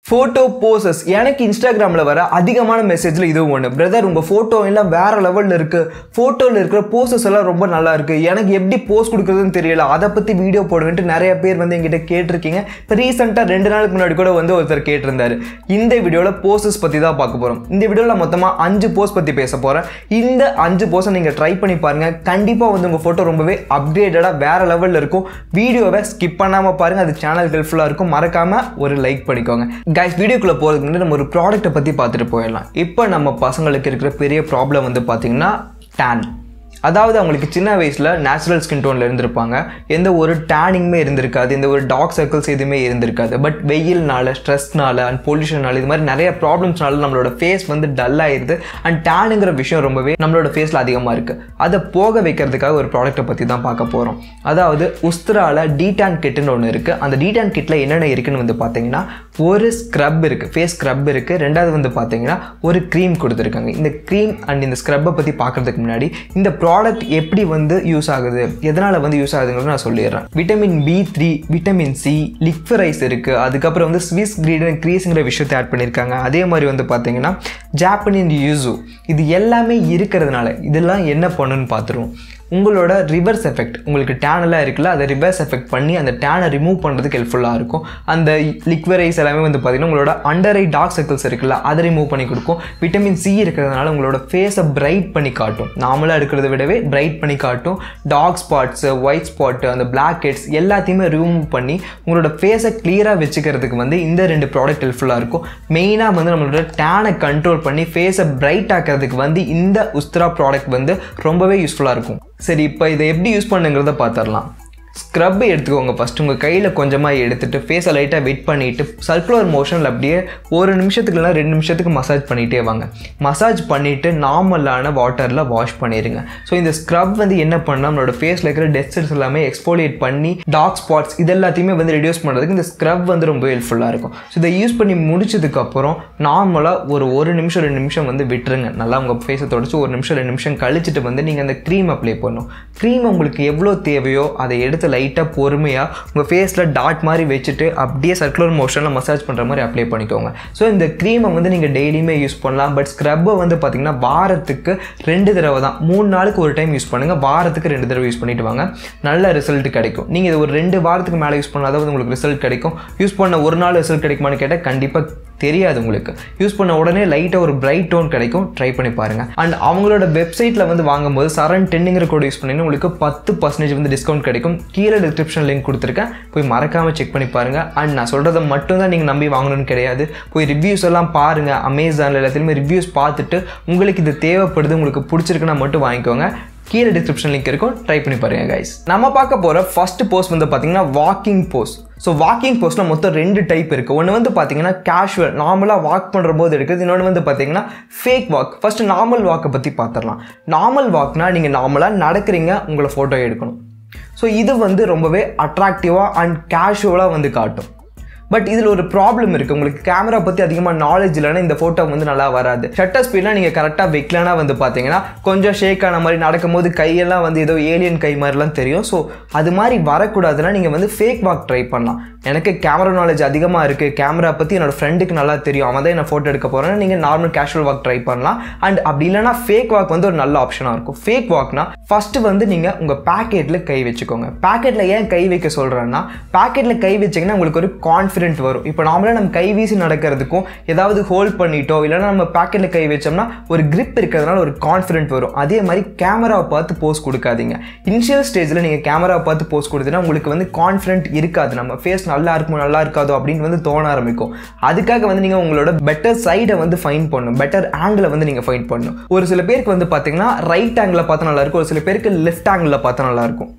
photo poses எனக்கு இன்ஸ்டாகிராமில் வர அதிகமான மெசேஜில் இதுவும் ஒன்று பிரதர் உங்கள் ஃபோட்டோ எல்லாம் வேறு லெவலில் இருக்குது ஃபோட்டோவில் இருக்கிற போசஸ் எல்லாம் ரொம்ப நல்லா இருக்குது எனக்கு எப்படி போஸ் கொடுக்குறதுன்னு தெரியல அதை பற்றி வீடியோ போடுவேன்ட்டு நிறைய பேர் வந்து எங்கிட்ட கேட்டிருக்கீங்க இப்போ ரீசெண்டாக ரெண்டு நாளுக்கு முன்னாடி கூட வந்து ஒருத்தர் கேட்டிருந்தாரு இந்த வீடியோவில் போசஸ் பற்றி தான் பார்க்க போகிறோம் இந்த வீடியோவில் மொத்தமாக அஞ்சு போஸ் பற்றி பேச போகிறேன் இந்த அஞ்சு போஸை நீங்கள் ட்ரை பண்ணி பாருங்கள் கண்டிப்பாக வந்து உங்கள் ஃபோட்டோ ரொம்பவே அப்டேட்டடாக வேறு லெவலில் இருக்கும் வீடியோவை ஸ்கிப் பண்ணாமல் பாருங்கள் அது சேனல் ஹெல்ப்ஃபுல்லாக இருக்கும் மறக்காமல் ஒரு லைக் பண்ணிக்கோங்க கைஸ் வீடியோக்குள்ளே போகிறதுக்கு முன்னாடி நம்ம ஒரு ப்ராடக்ட்டை பற்றி பார்த்துட்டு போயிடலாம் இப்போ நம்ம பசங்களுக்கு இருக்கிற பெரிய ப்ராப்ளம் வந்து பார்த்திங்கன்னா டேன் அதாவது அவங்களுக்கு சின்ன வயசில் நேச்சுரல் ஸ்கின் டோனில் இருந்திருப்பாங்க எந்த ஒரு டேனிங்குமே இருந்திருக்காது எந்த ஒரு டார்க் சர்க்கிள்ஸ் எதுவுமே இருந்திருக்காது பட் வெயில்னால ஸ்ட்ரெஸ்னால அண்ட் பொல்யூஷனால இது மாதிரி நிறைய ப்ராப்ளம்ஸ்னால நம்மளோட ஃபேஸ் வந்து டல் ஆயிடுது அண்ட் டேனுங்கிற விஷயம் ரொம்பவே நம்மளோட ஃபேஸில் அதிகமாக இருக்குது அதை போக வைக்கிறதுக்காக ஒரு ப்ராடக்ட்டை பற்றி தான் பார்க்க போகிறோம் அதாவது உஸ்திரால டீடான் கிட்னு ஒன்று இருக்குது அந்த டீடான் கிட்டில் என்னென்ன இருக்குன்னு வந்து பார்த்தீங்கன்னா ஒரு ஸ்க்ரப் இருக்குது ஃபேஸ் ஸ்க்ரப் இருக்குது ரெண்டாவது வந்து பார்த்தீங்கன்னா ஒரு க்ரீம் கொடுத்துருக்காங்க இந்த க்ரீம் அண்ட் இந்த ஸ்க்ரப்பை பற்றி பார்க்குறதுக்கு முன்னாடி இந்த ப்ராடக்ட் எப்படி வந்து யூஸ் ஆகுது எதனால் வந்து யூஸ் ஆகுதுங்கிறத நான் சொல்லிடுறேன் vitamin B three vitamin C liquorice இருக்குது அதுக்கப்புறம் வந்து ஸ்விஸ் கிரீடன் க்ரீஸுங்கிற விஷயத்தை ஆட் பண்ணியிருக்காங்க அதே மாதிரி வந்து பார்த்தீங்கன்னா ஜாப்பனின் யூசு இது எல்லாமே இருக்கிறதுனால இதெல்லாம் என்ன பண்ணுன்னு பார்த்துருவோம் உங்களோட ரிவர்ஸ் எஃபெக்ட் உங்களுக்கு டேனெல்லாம் இருக்குல்ல அதை ரிவர்ஸ் எஃபெக்ட் பண்ணி அந்த டேனை ரிமூவ் பண்ணுறதுக்கு ஹெல்ப்ஃபுல்லாக இருக்கும் அந்த லிக்வரைஸ் எல்லாமே வந்து பார்த்திங்கன்னா உங்களோட அண்டர் ஐ டார்க் சர்க்கிள்ஸ் இருக்குல்ல அதை ரிமூவ் பண்ணி கொடுக்கும் விட்டமின் சி இருக்கிறதுனால உங்களோட ஃபேஸை பிரைட் பண்ணி காட்டும் நார்மலாக இருக்கிறத விடவே பிரைட் பண்ணி காட்டும் டார்க் ஸ்பாட்ஸு ஒயிட் ஸ்பாட்டு அந்த பிளாக் ஹெட்ஸ் எல்லாத்தையுமே ரிமூவ் பண்ணி உங்களோட ஃபேஸை கிளியராக வச்சுக்கிறதுக்கு வந்து இந்த ரெண்டு ப்ராடக்ட் ஹெல்ப்ஃபுல்லாக இருக்கும் மெயினாக வந்து நம்மளோட டேனை கண்ட்ரோல் பண்ணி ஃபேஸை பிரைட் ஆக்கிறதுக்கு வந்து இந்த உஸ்த்ரா ப்ராடக்ட் வந்து ரொம்பவே யூஸ்ஃபுல்லாக இருக்கும் சரி இப்போ இதை எப்படி யூஸ் பண்ணுங்கிறத பார்த்துடலாம் ஸ்க்ரப் எடுத்துக்கோங்க ஃபஸ்ட் உங்கள் கையில் கொஞ்சமாக எடுத்துகிட்டு ஃபேஸை லைட்டாக வெயிட் பண்ணிவிட்டு சர்க்குலர் மோஷனில் அப்படியே ஒரு நிமிஷத்துக்கு இல்லைனா ரெண்டு நிமிஷத்துக்கு மசாஜ் பண்ணிகிட்டே வாங்க மசாஜ் பண்ணிவிட்டு நார்மலான வாட்டரில் வாஷ் பண்ணிடுங்க ஸோ இந்த ஸ்க்ரப் வந்து என்ன பண்ணால் நம்மளோட ஃபேஸில் இருக்கிற டெட் செல்ஸ் எல்லாமே எக்ஸ்போலியேட் பண்ணி டார்க் ஸ்பாட்ஸ் இது எல்லாத்தையுமே வந்து ரெடியூஸ் பண்ணுறதுக்கு இந்த ஸ்க்ரப் வந்து ரொம்ப ஹெல்ப்ஃபுல்லாக இருக்கும் ஸோ இதை யூஸ் பண்ணி முடிச்சதுக்கப்புறம் நார்மலாக ஒரு ஒரு நிமிஷம் ரெண்டு நிமிஷம் வந்து விட்டுருங்க நல்லா உங்கள் ஃபேஸை தொடச்சி ஒரு நிமிஷம் ரெண்டு நிமிஷம் கழிச்சிட்டு வந்து நீங்கள் அந்த க்ரீம் அப்ளை பண்ணணும் க்ரீம் உங்களுக்கு எவ்வளோ தேவையோ அதை எடுத்து லைட்டாக பொறுமையாக உங்கள் ஃபேஸில் டாட் மாதிரி வச்சுட்டு அப்படியே சர்க்குலர் மோஷனில் மசாஜ் பண்ணுற மாதிரி அப்ளை பண்ணிக்கோங்க ஸோ இந்த க்ரீமை வந்து நீங்கள் டெய்லியுமே யூஸ் பண்ணலாம் பட் ஸ்க்ரப்பை வந்து பார்த்திங்கன்னா வாரத்துக்கு ரெண்டு தடவை தான் மூணு நாளுக்கு ஒரு டைம் யூஸ் பண்ணுங்கள் வாரத்துக்கு ரெண்டு தடவை யூஸ் பண்ணிட்டு வாங்க நல்ல ரிசல்ட் கிடைக்கும் நீங்கள் இது ஒரு ரெண்டு வாரத்துக்கு மேலே யூஸ் பண்ணாதான் வந்து உங்களுக்கு ரிசல்ட் கிடைக்கும் யூஸ் பண்ண ஒரு நாள் ரிசல்ட் கிடைக்குமான்னு கேட்டால் கண்டிப்பாக தெரியாது உங்களுக்கு யூஸ் பண்ண உடனே லைட்டாக ஒரு பிரைட் டோன் கிடைக்கும் ட்ரை பண்ணி பாருங்கள் அண்ட் அவங்களோட வெப்சைட்டில் வந்து வாங்கும்போது சரண் டென்னுங்கிற கோட் யூஸ் பண்ணிங்கன்னா உங்களுக்கு பத்து பர்சன்டேஜ் வந்து டிஸ்கவுண்ட் கிடைக்கும் கீழே டிஸ்கிரிப்ஷன் லிங்க் கொடுத்துருக்கேன் போய் மறக்காமல் செக் பண்ணி பாருங்கள் அண்ட் நான் சொல்கிறத மட்டும் தான் நீங்கள் நம்பி வாங்கணும்னு கிடையாது போய் ரிவ்யூஸ் எல்லாம் பாருங்கள் அமேசானில் எல்லாத்துலேயுமே ரிவ்யூஸ் பார்த்துட்டு உங்களுக்கு இது தேவைப்படுது உங்களுக்கு பிடிச்சிருக்குன்னா மட்டும் வாங்கிக்கோங்க கீழே டிஸ்கிரிப்ஷன் லிங்க் இருக்கும் ட்ரை பண்ணி பாருங்க கைஸ் நம்ம பார்க்க போகிற ஃபர்ஸ்ட் போஸ்ட் வந்து பார்த்தீங்கன்னா வாக்கிங் போஸ்ட் ஸோ வாக்கிங் போஸ்ட்டில் மொத்தம் ரெண்டு டைப் இருக்குது ஒன்று வந்து பார்த்தீங்கன்னா கேஷுவல் நார்மலாக வாக் பண்ணுற போது இருக்குது இன்னொன்று வந்து பார்த்தீங்கன்னா ஃபேக் வாக் ஃபஸ்ட்டு நார்மல் வாக்கை பற்றி பார்த்துடலாம் நார்மல் வாக்னால் நீங்கள் நார்மலாக நடக்கிறீங்க உங்களை ஃபோட்டோ எடுக்கணும் ஸோ இது வந்து ரொம்பவே அட்ராக்டிவாக அண்ட் கேஷுவலாக வந்து காட்டும் பட் இதில் ஒரு ப்ராப்ளம் இருக்குது உங்களுக்கு கேமரா பற்றி அதிகமாக நாலேஜ் இல்லைன்னா இந்த ஃபோட்டோ வந்து நல்லா வராது ஷட்டர் ஸ்பீட்லாம் நீங்கள் கரெக்டாக வைக்கலனா வந்து பார்த்தீங்கன்னா கொஞ்சம் ஷேக் ஆன மாதிரி நடக்கும்போது கையெல்லாம் வந்து ஏதோ ஏலியன் கை மாதிரிலாம் தெரியும் ஸோ அது மாதிரி வரக்கூடாதுன்னா நீங்கள் வந்து ஃபேக் வாக் ட்ரை பண்ணலாம் எனக்கு கேமரா நாலேஜ் அதிகமாக இருக்குது கேமரா பற்றி என்னோட ஃப்ரெண்டுக்கு நல்லா தெரியும் அவன் தான் என்ன ஃபோட்டோ எடுக்க போகிறேன்னா நீங்கள் நார்மல் கேஷுவல் வாக் ட்ரை பண்ணலாம் அண்ட் அப்படி இல்லைனா ஃபேக் வாக் வந்து ஒரு நல்ல ஆப்ஷனாக இருக்கும் ஃபேக் வாக்னா ஃபஸ்ட்டு வந்து நீங்கள் உங்கள் பேக்கெட்டில் கை வச்சுக்கோங்க பேக்கெட்டில் ஏன் கை வைக்க சொல்கிறேன்னா பேக்கெட்டில் கை வச்சிங்கன்னா உங்களுக்கு ஒரு கான்ஃபிடென்ட் வரும் இப்போ நார்மலாக நம்ம கை வீசி நடக்கிறதுக்கும் ஏதாவது ஹோல்ட் பண்ணிட்டோ இல்லைனா நம்ம பேக்கெட்டில் கை வச்சோம்னா ஒரு கிரிப் இருக்கிறதுனால ஒரு கான்ஃபிடென்ட் வரும் அதே மாதிரி கேமராவை பார்த்து போஸ்ட் கொடுக்காதீங்க இனிஷியல் ஸ்டேஜில் நீங்கள் கேமராவை பார்த்து போஸ்ட் கொடுத்தீங்கன்னா உங்களுக்கு வந்து கான்ஃபிடென்ட் இருக்காது நம்ம ஃபேஸ் நல்லா இருக்குமோ நல்லா இருக்காதோ அப்படின்னு வந்து தோண ஆரம்பிக்கும் அதுக்காக வந்து நீங்கள் உங்களோட பெட்டர் சைடை வந்து ஃபைன் பண்ணணும் பெட்டர் ஆங்கிளை வந்து நீங்கள் ஃபைன் பண்ணணும் ஒரு சில பேருக்கு வந்து பார்த்தீங்கன்னா ரைட் ஆங்கிளில் பார்த்தா நல்லா இருக்கும் ஒரு சில பேருக்கு லெஃப்ட் ஆங்கிளில் பார்த்தா நல்லா இருக்கும்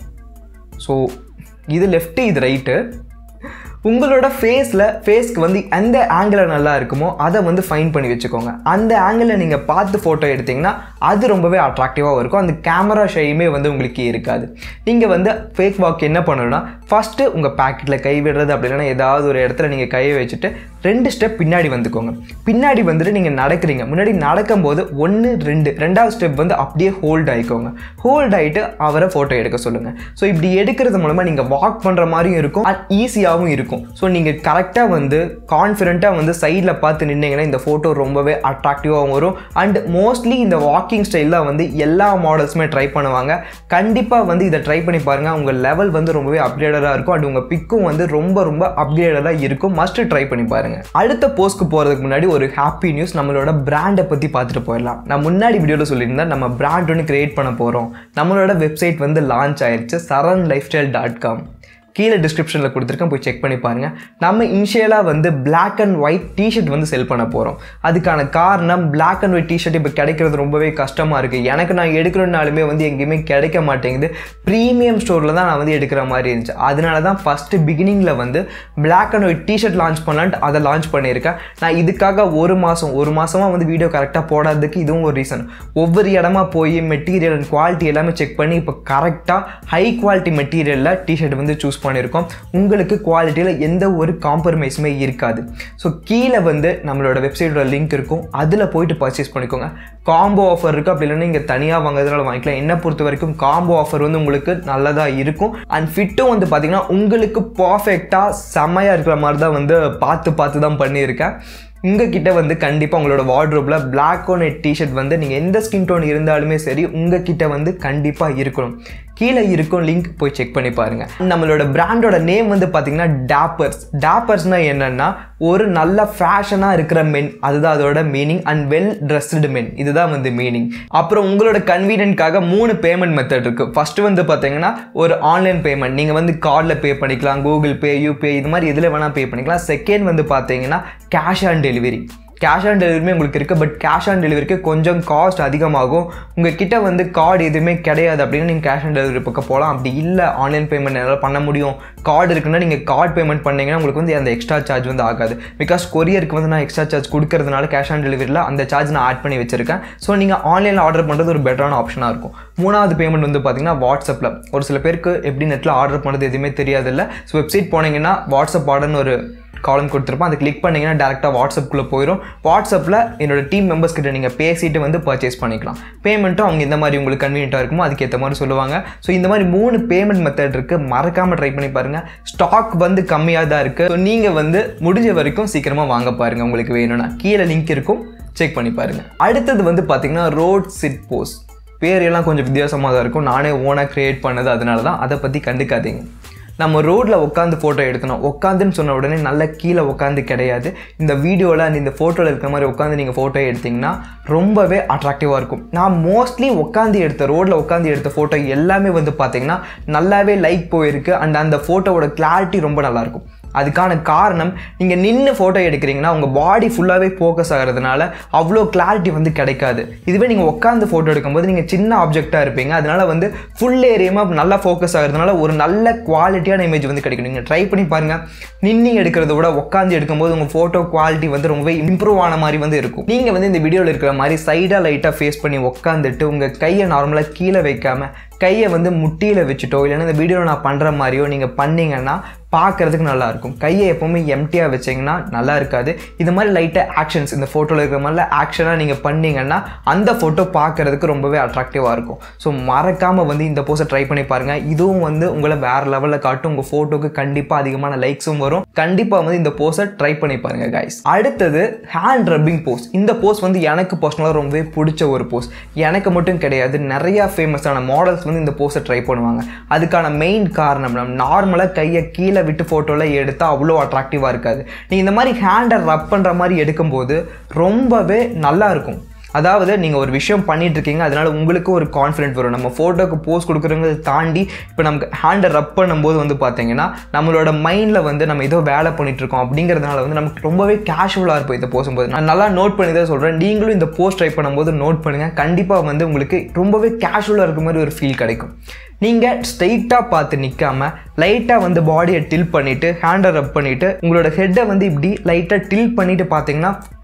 ஸோ இது லெஃப்ட்டு இது ரைட்டு உங்களோட ஃபேஸில் ஃபேஸ்க்கு வந்து எந்த ஆங்கிளில் நல்லா இருக்குமோ அதை வந்து ஃபைன் பண்ணி வச்சுக்கோங்க அந்த ஆங்கிளில் நீங்கள் பார்த்து ஃபோட்டோ எடுத்தீங்கன்னா அது ரொம்பவே அட்ராக்டிவாக இருக்கும் அந்த கேமரா ஷையுமே வந்து உங்களுக்கு இருக்காது நீங்கள் வந்து ஃபேக் வாக் என்ன பண்ணணும்னா ஃபஸ்ட்டு உங்கள் பேக்கெட்டில் கை விடுறது அப்படி இல்லைன்னா ஏதாவது ஒரு இடத்துல நீங்கள் கையை வச்சுட்டு ரெண்டு ஸ்டெப் பின்னாடி வந்துக்கோங்க பின்னாடி வந்துட்டு நீங்கள் நடக்கிறீங்க முன்னாடி நடக்கும்போது ஒன்று ரெண்டு ரெண்டாவது ஸ்டெப் வந்து அப்படியே ஹோல்ட் ஆகிக்கோங்க ஹோல்ட் ஆகிட்டு அவரை ஃபோட்டோ எடுக்க சொல்லுங்கள் ஸோ இப்படி எடுக்கிறது மூலமாக நீங்கள் வாக் பண்ணுற மாதிரியும் இருக்கும் அண்ட் ஈஸியாகவும் இருக்கும் ஸோ நீங்கள் கரெக்டாக வந்து கான்ஃபிடென்ட்டாக வந்து சைடில் பார்த்து நின்னீங்கன்னா இந்த ஃபோட்டோ ரொம்பவே அட்ராக்டிவாகவும் வரும் அண்ட் மோஸ்ட்லி இந்த வாக்கிங் ஸ்டைலில் வந்து எல்லா மாடல்ஸுமே ட்ரை பண்ணுவாங்க கண்டிப்பாக வந்து இதை ட்ரை பண்ணி பாருங்கள் உங்கள் லெவல் வந்து ரொம்பவே அப்கிரேடடாக இருக்கும் அண்ட் உங்கள் பிக்கும் வந்து ரொம்ப ரொம்ப அப்கிரேடடாக இருக்கும் மஸ்ட் ட்ரை பண்ணி பாருங்கள் அடுத்த போஸ்ட்க்கு போகிறதுக்கு முன்னாடி ஒரு ஹாப்பி நியூஸ் நம்மளோட பிராண்டை பற்றி பார்த்துட்டு போயிடலாம் நான் முன்னாடி வீடியோவில் சொல்லியிருந்தேன் நம்ம பிராண்ட் ஒன்று கிரியேட் பண்ண போகிறோம் நம்மளோட வெப்சைட் வந்து லான்ச் ஆயிடுச்சு Saran lifestyle dot com கீழே டிஸ்கிரிப்ஷனில் கொடுத்துருக்கேன் போய் செக் பண்ணி பாருங்கள் நம்ம இனிஷியலாக வந்து பிளாக் அண்ட் ஒயிட் டிஷர்ட் வந்து செல் பண்ண போகிறோம் அதுக்கான காரணம் பிளாக் அண்ட் ஒயிட் டிஷர்ட் இப்போ கிடைக்கிறது ரொம்பவே கஷ்டமாக இருக்குது எனக்கு நான் எடுக்கணுன்னாலுமே வந்து எங்கேயுமே கிடைக்க மாட்டேங்குது ப்ரீமியம் ஸ்டோரில் தான் நான் வந்து எடுக்கிற மாதிரி இருந்துச்சு அதனால தான் ஃபஸ்ட்டு பிகினிங்கில் வந்து black and white T shirt launch பண்ணலான்ட்டு அதை லான்ச் பண்ணியிருக்கேன் நான் இதுக்காக ஒரு மாதம் ஒரு மாதமாக வந்து வீடியோ கரெக்டாக போடாததுக்கு இதுவும் ஒரு ரீசன் ஒவ்வொரு இடமா போய் மெட்டீரியல் அண்ட் குவாலிட்டி எல்லாமே செக் பண்ணி இப்போ கரெக்டாக ஹை குவாலிட்டி மெட்டீரியலில் டிஷர்ட் வந்து சூஸ் பண்ணியிருக்கோம் உங்களுக்கு குவாலிட்டியில் எந்த ஒரு காம்ப்ரமைஸுமே இருக்காது ஸோ கீழே வந்து நம்மளோட வெப்சைட்டோட லிங்க் இருக்கும் அதில் போயிட்டு பர்ச்சேஸ் பண்ணிக்கோங்க காம்போ ஆஃபர் இருக்குது அப்படி இல்லைன்னா நீங்கள் தனியாக வாங்குறதுனால வாங்கிக்கலாம் என்ன பொறுத்த வரைக்கும் காம்போ ஆஃபர் வந்து உங்களுக்கு நல்லதாக இருக்கும் அண்ட் ஃபிட்டும் வந்து பார்த்தீங்கன்னா உங்களுக்கு பர்ஃபெக்டாக செம்மையாக இருக்கிற மாதிரி தான் வந்து பார்த்து பார்த்து தான் பண்ணியிருக்கேன் உங்ககிட்ட வந்து கண்டிப்பாக உங்களோட வார்ட்ரோப்பில் பிளாக் ஒன் எட் டிஷர்ட் வந்து நீங்கள் எந்த ஸ்கின் டோன் இருந்தாலுமே சரி உங்ககிட்ட வந்து கண்டிப்பாக இருக்கணும் கீழே இருக்கும் லிங்க் போய் செக் பண்ணி பாருங்கள் நம்மளோட பிராண்டோட நேம் வந்து பார்த்தீங்கன்னா டேப்பர்ஸ் டேப்பர்ஸ்னால் என்னென்னா ஒரு நல்ல ஃபேஷனாக இருக்கிற மென் அதுதான் அதோட meaning and well dressed men இதுதான் வந்து மீனிங் அப்புறம் உங்களோட கன்வீனியன்ட்காக மூணு பேமெண்ட் மெத்தட் இருக்குது ஃபஸ்ட்டு வந்து பார்த்தீங்கன்னா ஒரு ஆன்லைன் பேமெண்ட் நீங்கள் வந்து கார்டில் பே பண்ணிக்கலாம் கூகுள் பே யூபிஐ இது மாதிரி இதில் வேணால் பே பண்ணிக்கலாம் செகண்ட் வந்து பார்த்தீங்கன்னா cash on delivery cash on டெலிவரியுமே உங்களுக்கு இருக்குது பட் கேஷ் ஆன் டெலிவரிக்கு கொஞ்சம் காஸ்ட் அதிகமாகும் உங்கள் கிட்ட வந்து கார்டு எதுவுமே கிடையாது அப்படின்னு நீங்கள் கேஷ் ஆன் டெலிவரி பக்கம் போகலாம் அப்படி இல்லை ஆன்லைன் பேமெண்ட் என்னால் பண்ண முடியும் கார்டு இருக்குன்னா நீங்கள் கார்டு பேமெண்ட் பண்ணீங்கன்னா உங்களுக்கு வந்து அந்த எக்ஸ்ட்ரா சார்ஜ் வந்து ஆகாது பிகாஸ் கொரியருக்கு வந்து நான் எக்ஸ்ட்ரா சார்ஜ் கொடுக்கறதுனால கேஷ் ஆன் டெலிவரியில் அந்த சார்ஜ் நான் ஆட் பண்ணி வச்சிருக்கேன் ஸோ நீங்கள் ஆன்லைனில் ஆர்டர் பண்ணுறது ஒரு பெட்டரான ஆப்ஷனாக இருக்கும் மூணாவது பேமெண்ட் வந்து பார்த்தீங்கன்னா வாட்ஸ்அப்பில் ஒரு சில பேருக்கு எப்படி நெட்டில் ஆர்டர் பண்ணுறது எதுவுமே தெரியாதில்ல ஸோ வெப்சைட் போனீங்கன்னா வாட்ஸ்அப் ஆர்டர்னு ஒரு காலம் கொடுத்துருப்போம் அதை கிளிக் பண்ணிங்கன்னா டேரெக்டாக வாட்ஸ்அப்புக்குள்ளே போயிடும் வாட்ஸ்அப்பில் என்னோட டீம் மெம்பர்ஸ் கிட்ட நீங்கள் பேசிட்டு வந்து பர்ச்சேஸ் பண்ணிக்கலாம் பேமெண்ட்டும் அவங்க இந்த மாதிரி உங்களுக்கு கன்வீனியண்ட்டாக இருக்குமோ அதுக்கேற்ற மாதிரி சொல்லுவாங்க ஸோ இந்த மாதிரி மூணு பேமெண்ட் மெத்தட் இருக்குது மறக்காமல் ட்ரை பண்ணி பாருங்கள் ஸ்டாக் வந்து கம்மியாக தான் இருக்குது ஸோ நீங்கள் வந்து முடிஞ்ச வரைக்கும் சீக்கிரமாக வாங்க பாருங்கள் உங்களுக்கு வேணும்னா கீழே லிங்க் இருக்கும் செக் பண்ணி பாருங்கள் அடுத்தது வந்து பார்த்தீங்கன்னா ரோட் சிட் போஸ்ட் பேர் எல்லாம் கொஞ்சம் வித்தியாசமாக தான் இருக்கும் நானே ஓனாக க்ரியேட் பண்ணது அதனால தான் அதை பற்றி கண்டுக்காதீங்க நம்ம ரோட்டில் உட்காந்து ஃபோட்டோ எடுக்கணும் உட்காந்துன்னு சொன்ன உடனே நல்லா கீழே உட்காந்து கிடையாது இந்த வீடியோவில் அந்த இந்த ஃபோட்டோவில் இருக்கிற மாதிரி உட்காந்து நீங்கள் ஃபோட்டோ எடுத்திங்கன்னா ரொம்பவே அட்ராக்டிவாக இருக்கும் நான் மோஸ்ட்லி உட்காந்து எடுத்த ரோட்டில் உட்காந்து எடுத்த ஃபோட்டோ எல்லாமே வந்து பார்த்தீங்கன்னா நல்லாவே லைக் போயிருக்கு அண்ட் அந்த ஃபோட்டோவோட கிளாரிட்டி ரொம்ப நல்லாயிருக்கும் அதுக்கான காரணம் நீங்கள் நின்று ஃபோட்டோ எடுக்கிறீங்கன்னா உங்கள் பாடி ஃபுல்லாகவே ஃபோக்கஸ் ஆகிறதுனால அவ்வளோ கிளாரிட்டி வந்து கிடைக்காது இதுவே நீங்கள் உட்காந்து ஃபோட்டோ எடுக்கும்போது நீங்கள் சின்ன ஆப்ஜெக்டாக இருப்பீங்க அதனால் வந்து ஃபுல் ஏரியாமல் நல்லா ஃபோக்கஸ் ஆகிறதுனால ஒரு நல்ல குவாலிட்டியான இமேஜ் வந்து கிடைக்கும் நீங்கள் ட்ரை பண்ணி பாருங்கள் நின்று எடுக்கிறத விட உட்காந்து எடுக்கும்போது உங்கள் ஃபோட்டோ குவாலிட்டி வந்து ரொம்பவே இம்ப்ரூவ் ஆன மாதிரி வந்து இருக்கும் நீங்கள் வந்து இந்த வீடியோவில் இருக்கிற மாதிரி சைடாக லைட்டாக ஃபேஸ் பண்ணி உட்காந்துட்டு உங்கள் கையை நார்மலாக கீழே வைக்காமல் கையை வந்து முட்டியில் வச்சுட்டோ இல்லைன்னா இந்த வீடியோவில் நான் பண்ணுற மாதிரியோ நீங்கள் பண்ணீங்கன்னா பார்க்குறதுக்கு நல்லாயிருக்கும் கையை எப்போவுமே எம்டியாக வச்சிங்கன்னா நல்லா இருக்காது இது மாதிரி லைட்டாக ஆக்ஷன்ஸ் இந்த ஃபோட்டோவில் இருக்கிற மாதிரிலாம் ஆக்ஷனாக நீங்கள் பண்ணீங்கன்னா அந்த ஃபோட்டோ பார்க்குறதுக்கு ரொம்பவே அட்ராக்டிவாக இருக்கும் ஸோ மறக்காமல் வந்து இந்த போஸை ட்ரை பண்ணி பாருங்கள் இதுவும் வந்து உங்களை வேறு லெவலில் காட்டும் உங்கள் ஃபோட்டோக்கு கண்டிப்பாக அதிகமான லைக்ஸும் வரும் கண்டிப்பாக வந்து இந்த போஸை ட்ரை பண்ணி பாருங்கள் கைஸ் அடுத்தது ஹேண்ட் ரப்பிங் போஸ் இந்த போஸ் வந்து எனக்கு பர்சனலாக ரொம்பவே பிடிச்ச ஒரு போஸ் எனக்கு மட்டும் கிடையாது நிறையா ஃபேமஸான மாடல்ஸ் வந்து இந்த போஸை ட்ரை பண்ணுவாங்க அதுக்கான மெயின் காரணம் நம்ம நார்மலாக கையை கீழே விட்டு ஃபோட்டோவில் எடுத்தால் அவ்வளோ அட்ராக்டிவாக இருக்காது நீங்கள் இந்த மாதிரி ஹேண்டை ரப் பண்ணுற மாதிரி எடுக்கும்போது ரொம்பவே நல்லா இருக்கும் அதாவது நீங்கள் ஒரு விஷயம் பண்ணிட்டு இருக்கீங்க அதனால உங்களுக்கு ஒரு கான்ஃபிடென்ட் வரும் நம்ம ஃபோட்டோக்கு போஸ் கொடுக்குறவங்க தாண்டி இப்போ நமக்கு ஹேண்டை ரப் பண்ணும்போது வந்து பார்த்தீங்கன்னா நம்மளோட மைண்டில் வந்து நம்ம ஏதோ வேலை பண்ணிட்டு இருக்கோம் அப்படிங்கிறதுனால வந்து நமக்கு ரொம்பவே கேஷுவலாக இருக்கும் இதை போசும்போது நான் நல்லா நோட் பண்ணி தான் சொல்கிறேன் நீங்களும் இந்த போஸ்ட் ட்ரை பண்ணும்போது நோட் பண்ணுங்கள் கண்டிப்பாக வந்து உங்களுக்கு ரொம்பவே கேஷுவலாக இருக்க மாதிரி ஒரு ஃபீல் கிடைக்கும் நீங்கள் ஸ்ட்ரைட்டாக பார்த்து நிற்காம லைட்டாக வந்து பாடியை டில் பண்ணிவிட்டு ஹேண்டை ரப் பண்ணிவிட்டு உங்களோட ஹெட்டை வந்து இப்படி லைட்டாக டில் பண்ணிவிட்டு பார்த்தீங்கன்னா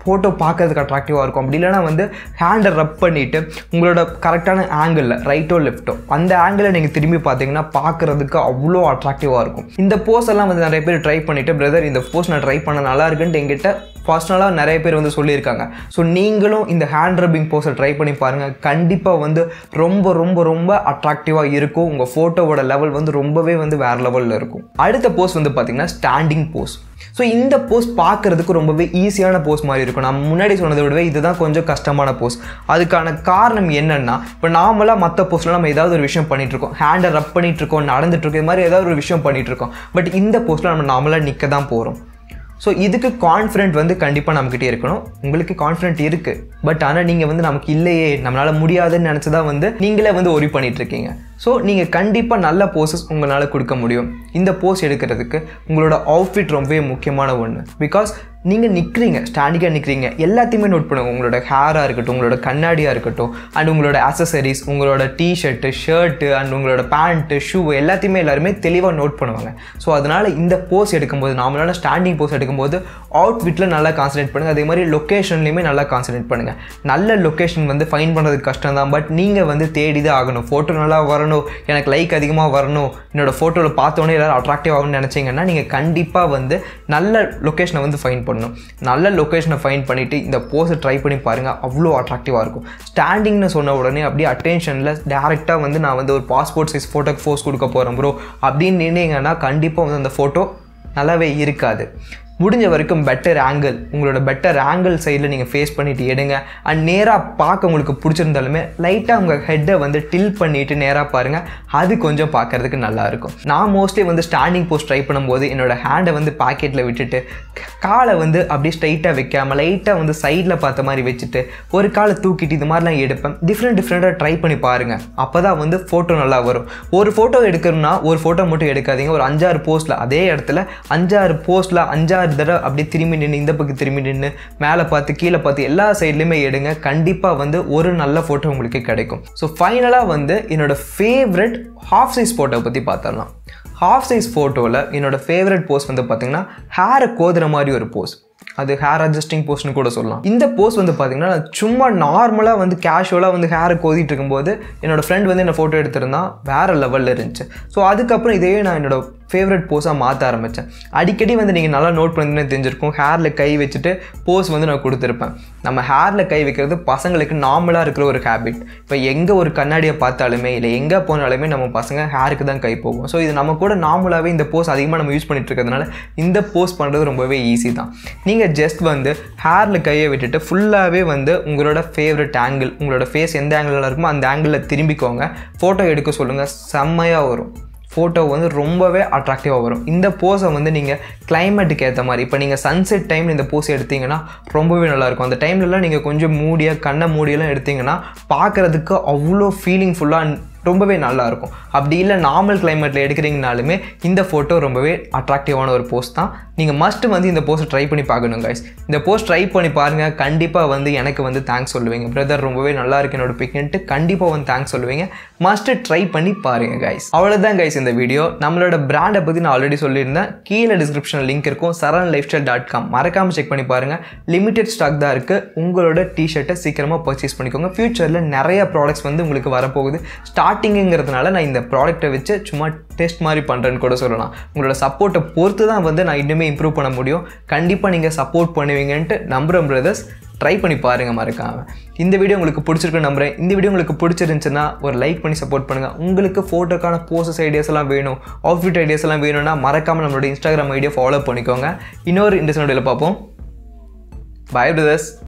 ஃபோட்டோ பார்க்கறதுக்கு அட்ராக்டிவாக இருக்கும் அப்படி இல்லைனா வந்து ஹேண்டை ரப் பண்ணிவிட்டு உங்களோட கரெக்டான ஆங்கிளில் ரைட்டோ லெஃப்ட்டோ அந்த ஆங்கிளில் நீங்கள் திரும்பி பார்த்தீங்கன்னா பார்க்குறதுக்கு அவ்வளோ அட்ராக்டிவாக இருக்கும் இந்த போஸ் எல்லாம் வந்து நிறைய பேர் ட்ரை பண்ணிவிட்டு பிரதர் இந்த போஸ் நான் ட்ரை பண்ண நல்லா இருக்குன்ட்டு எங்கிட்ட பர்சனலாக நிறைய பேர் வந்து சொல்லியிருக்காங்க ஸோ நீங்களும் இந்த ஹேண்ட் ரப்பிங் போஸை ட்ரை பண்ணி பாருங்கள் கண்டிப்பாக வந்து ரொம்ப ரொம்ப ரொம்ப அட்ராக்டிவாக இருக்கும் உங்கள் ஃபோட்டோவோட லெவல் வந்து ரொம்பவே வந்து வேறு லெவலில் இருக்கும் அடுத்த போஸ் வந்து பார்த்திங்கன்னா ஸ்டாண்டிங் போஸ் ஸோ இந்த போஸ் பார்க்குறதுக்கு ரொம்பவே ஈஸியான போஸ் மாதிரி இருக்கும் நம்ம முன்னாடி சொன்னதை விடவே இதுதான் கொஞ்சம் கஷ்டமான போஸ் அதுக்கான காரணம் என்னென்னா இப்போ நார்மலாக மற்ற போஸ்ட்டில் நம்ம ஏதாவது ஒரு விஷயம் பண்ணிட்டு இருக்கோம் ஹேண்டை ரப் பண்ணிட்டு இருக்கோம் நடந்துட்டு இருக்கோம் இது மாதிரி ஏதாவது ஒரு விஷயம் பண்ணிட்டு இருக்கோம் பட் இந்த போஸ்ட்டில் நம்ம நார்மலாக நிற்க தான் போகிறோம் ஸோ இதுக்கு கான்ஃபிடென்ட் வந்து கண்டிப்பாக நம்மக்கிட்டே இருக்கணும் உங்களுக்கு கான்ஃபிடென்ட் இருக்குது பட் ஆனால் நீங்கள் வந்து நமக்கு இல்லையே நம்மளால் முடியாதுன்னு நினச்சி தான் வந்து நீங்களே வந்து ஒரி பண்ணிட்டு இருக்கீங்க ஸோ நீங்கள் கண்டிப்பாக நல்ல போஸஸ் உங்களால் கொடுக்க முடியும் இந்த போஸ் எடுக்கிறதுக்கு உங்களோட அவுட்ஃபிட் ரொம்பவே முக்கியமான ஒன்று பிகாஸ் நீங்கள் நிற்கிறீங்க ஸ்டாண்டிங்காக நிற்கிறீங்க எல்லாத்தையுமே நோட் பண்ணுங்க உங்களோட ஹேராக இருக்கட்டும் உங்களோட கண்ணாடியாக இருக்கட்டும் அண்ட் உங்களோட அசசரிஸ் உங்களோட டிஷர்ட்டு ஷர்ட்டு அண்ட் உங்களோட பேண்ட்டு ஷூ எல்லாத்தையுமே எல்லாருமே தெளிவாக நோட் பண்ணுவாங்க ஸோ அதனால் இந்த போஸ் எடுக்கும்போது நார்மலான ஸ்டாண்டிங் போஸ் எடுக்கும்போது அவுட்ஃபிட்டில் நல்லா கான்சன்ட்ரேட் பண்ணுங்கள் அதே மாதிரி லொக்கேஷன்லையுமே நல்லா கான்சன்ட்ரேட் பண்ணுங்கள் நல்ல லொக்கேஷன் வந்து ஃபைன் பண்ணுறது கஷ்டம் தான் பட் நீங்கள் வந்து தேடி தான் ஆகணும் ஃபோட்டோ நல்லா வரணும் எனக்கு லைக் அதிகமாக வரணும் என்னோடய ஃபோட்டோவில் பார்த்தோன்னே எல்லோரும் அட்ராக்டிவ் ஆகும்னு நினச்சிங்கன்னா நீங்கள் கண்டிப்பாக வந்து நல்ல லொக்கேஷனை வந்து ஃபைன் பண்ணணும் நல்ல லொக்கேஷனை ஃபைன் பண்ணிவிட்டு இந்த போஸை ட்ரை பண்ணி பாருங்கள் அவ்வளோ அட்ராக்டிவாக இருக்கும் ஸ்டாண்டிங்னு சொன்ன உடனே அப்படியே அட்டென்ஷனில் டேரெக்டாக வந்து நான் வந்து ஒரு பாஸ்போர்ட் சைஸ் ஃபோட்டோக்கு ஃபோஸ் கொடுக்க போகிறேன் ப்ரோ அப்படின்னு நின்னீங்கன்னா கண்டிப்பாக வந்து அந்த ஃபோட்டோ நல்லாவே இருக்காது முடிஞ்ச வரைக்கும் பெட்டர் ஆங்கிள் உங்களோட பெட்டர் ஆங்கிள் சைடில் நீங்கள் ஃபேஸ் பண்ணிட்டு எடுங்க அண்ட் நேராக பார்க்க உங்களுக்கு பிடிச்சிருந்தாலுமே லைட்டாக உங்கள் ஹெட்டை வந்து டில் பண்ணிவிட்டு நேராக பாருங்கள் அது கொஞ்சம் பார்க்குறதுக்கு நல்லாயிருக்கும் நான் மோஸ்ட்லி வந்து ஸ்டாண்டிங் போஸ்ட் ட்ரை பண்ணும்போது என்னோடய ஹேண்டை வந்து பாக்கெட்டில் விட்டுட்டு காலை வந்து அப்படியே ஸ்ட்ரைட்டாக வைக்காமல் லைட்டாக வந்து சைடில் பார்த்த மாதிரி வச்சுட்டு ஒரு காலை தூக்கிட்டு இது மாதிரிலாம் எடுப்பேன் டிஃப்ரெண்ட் டிஃப்ரெண்ட்டாக ட்ரை பண்ணி பாருங்கள் அப்போ தான் வந்து ஃபோட்டோ நல்லா வரும் ஒரு ஃபோட்டோ எடுக்கணும்னா ஒரு ஃபோட்டோ மட்டும் எடுக்காதீங்க ஒரு அஞ்சாறு போஸ்ட்டில் அதே இடத்துல அஞ்சாறு போஸ்ட்டில் அஞ்சாறு தடவை அப்படியே திரும்பி நின்று இந்த பக்கம் திரும்பி நின்று மேலே பார்த்து கீழே பார்த்து எல்லா சைட்லேயுமே எடுங்க கண்டிப்பாக வந்து ஒரு நல்ல ஃபோட்டோ உங்களுக்கு கிடைக்கும் ஸோ ஃபைனலாக வந்து என்னோடய ஃபேவரட் ஹாஃப் சைஸ் ஃபோட்டோ பற்றி பார்த்துடலாம் ஹாஃப் சைஸ் ஃபோட்டோவில் என்னோட ஃபேவரட் போஸ் வந்து பார்த்தீங்கன்னா ஹேரை கோதுற மாதிரி ஒரு போஸ் அது ஹேர் அட்ஜஸ்டிங் போஸ்ட்னு கூட சொல்லலாம் இந்த போஸ் வந்து பார்த்தீங்கன்னா நான் சும்மா நார்மலாக வந்து கேஷுவலாக வந்து ஹேரை கோதிட்டு இருக்கும்போது என்னோட ஃப்ரெண்ட் வந்து என்ன ஃபோட்டோ எடுத்திருந்தான் வேறு லெவலில் இருந்துச்சு ஸோ அதுக்கப்புறம் இதையே நான் என்னோட ஃபேவரட் போஸாக மாற்ற ஆரம்பித்தேன் அடிக்கடி வந்து நீங்கள் நல்லா நோட் பண்ணிங்கன்னா தெரிஞ்சிருக்கும் ஹேரில் கை வச்சுட்டு போஸ் வந்து நான் கொடுத்துருப்பேன் நம்ம ஹேரில் கை வைக்கிறது பசங்களுக்கு நார்மலாக இருக்கிற ஒரு ஹேபிட் இப்போ எங்கே ஒரு கண்ணாடியை பார்த்தாலுமே இல்லை எங்கே போனாலுமே நம்ம பசங்க ஹேருக்கு தான் கை போகும் ஸோ இது நம்ம கூட நார்மலாகவே இந்த போஸ் அதிகமாக நம்ம யூஸ் பண்ணிட்டு இருக்கிறதுனால இந்த போஸ் பண்ணுறது ரொம்பவே ஈஸி தான் நீங்கள் ஜஸ்ட் வந்து ஹேரில் கையை விட்டுட்டு ஃபுல்லாகவே வந்து உங்களோட ஃபேவரட் ஆங்கிள் உங்களோட ஃபேஸ் எந்த ஆங்கிளில் இருக்குமோ அந்த ஆங்கிளில் திரும்பிக்கோங்க ஃபோட்டோ எடுக்க சொல்லுங்கள் செம்மையாக வரும் ஃபோட்டோ வந்து ரொம்பவே அட்ராக்டிவாக வரும் இந்த போஸை வந்து நீங்கள் கிளைமேட்டுக்கு ஏற்ற மாதிரி இப்போ நீங்கள் சன்செட் டைம் இந்த போஸ் எடுத்தீங்கன்னா ரொம்பவே நல்லாயிருக்கும் அந்த டைம்லலாம் நீங்கள் கொஞ்சம் மூடியாக கண்ணை மூடியெல்லாம் எடுத்தீங்கன்னா பார்க்குறதுக்கு அவ்வளோ ஃபீலிங் ஃபுல்லாக ரொம்பவே நல்லாயிருக்கும் அப்படி இல்லை நார்மல் கிளைமேட்டில் எடுக்கிறீங்கனாலுமே இந்த ஃபோட்டோ ரொம்பவே அட்ராக்டிவான ஒரு போஸ்ட் தான் நீங்கள் மஸ்ட்டு வந்து இந்த போஸ்ட்டை ட்ரை பண்ணி பார்க்கணும் கைஸ் இந்த போஸ்ட் ட்ரை பண்ணி பாருங்கள் கண்டிப்பாக வந்து எனக்கு வந்து தேங்க்ஸ் சொல்லுவீங்க பிரதர் ரொம்பவே நல்லா இருக்கு என்னோட பிக்னிட்டு கண்டிப்பாக வந்து தேங்க்ஸ் சொல்லுவீங்க மஸ்ட்டு ட்ரை பண்ணி பாருங்கள் கைஸ் அவ்வளோதான் கைஸ் இந்த வீடியோ நம்மளோட பிராண்டை பற்றி நான் ஆல்ரெடி சொல்லியிருந்தேன் கீழே டிஸ்கிரிப்ஷனில் லிங்க் இருக்கும் Saran lifestyle dot com மறக்காமல் செக் பண்ணி பாருங்கள் லிமிடெட் ஸ்டாக் தான் இருக்குது உங்களோட டிஷர்ட்டை சீக்கிரமாக பர்ச்சேஸ் பண்ணிக்கோங்க ஃப்யூச்சரில் நிறைய ப்ராடக்ட்ஸ் வந்து உங்களுக்கு வரப்போகுது ஸ்டார்டிங்குங்கிறதுனால நான் இந்த ப்ராடக்ட்டை வச்சு சும்மா டெஸ்ட் மாதிரி பண்ணுறேன்னு கூட சொல்லலாம் உங்களோட சப்போர்ட்டை பொறுத்து தான் வந்து நான் இன்னுமே இம்ப்ரூவ் பண்ண முடியும் கண்டிப்பாக நீங்கள் சப்போர்ட் பண்ணுவீங்கன்ட்டு நம்புகிறேன் பிரதர்ஸ் ட்ரை பண்ணி பாருங்கள் மறக்காம இந்த வீடியோ உங்களுக்கு பிடிச்சிருக்கு நம்புறேன் இந்த வீடியோ உங்களுக்கு பிடிச்சிருந்துச்சுன்னா ஒரு லைக் பண்ணி சப்போர்ட் பண்ணுங்கள் உங்களுக்கு ஃபோட்டோக்கான போசஸ் ஐடியாஸ் எல்லாம் வேணும் அவுட்ஃபிட் ஐடியாஸ் எல்லாம் வேணும்னா மறக்காமல் நம்மளோட இன்ஸ்டாகிராம் ஐடியா ஃபாலோ பண்ணிக்கோங்க இன்னொரு இன்ட்ரெஸ்ட் வீடியோவில் பார்ப்போம் பை பிரதர்ஸ்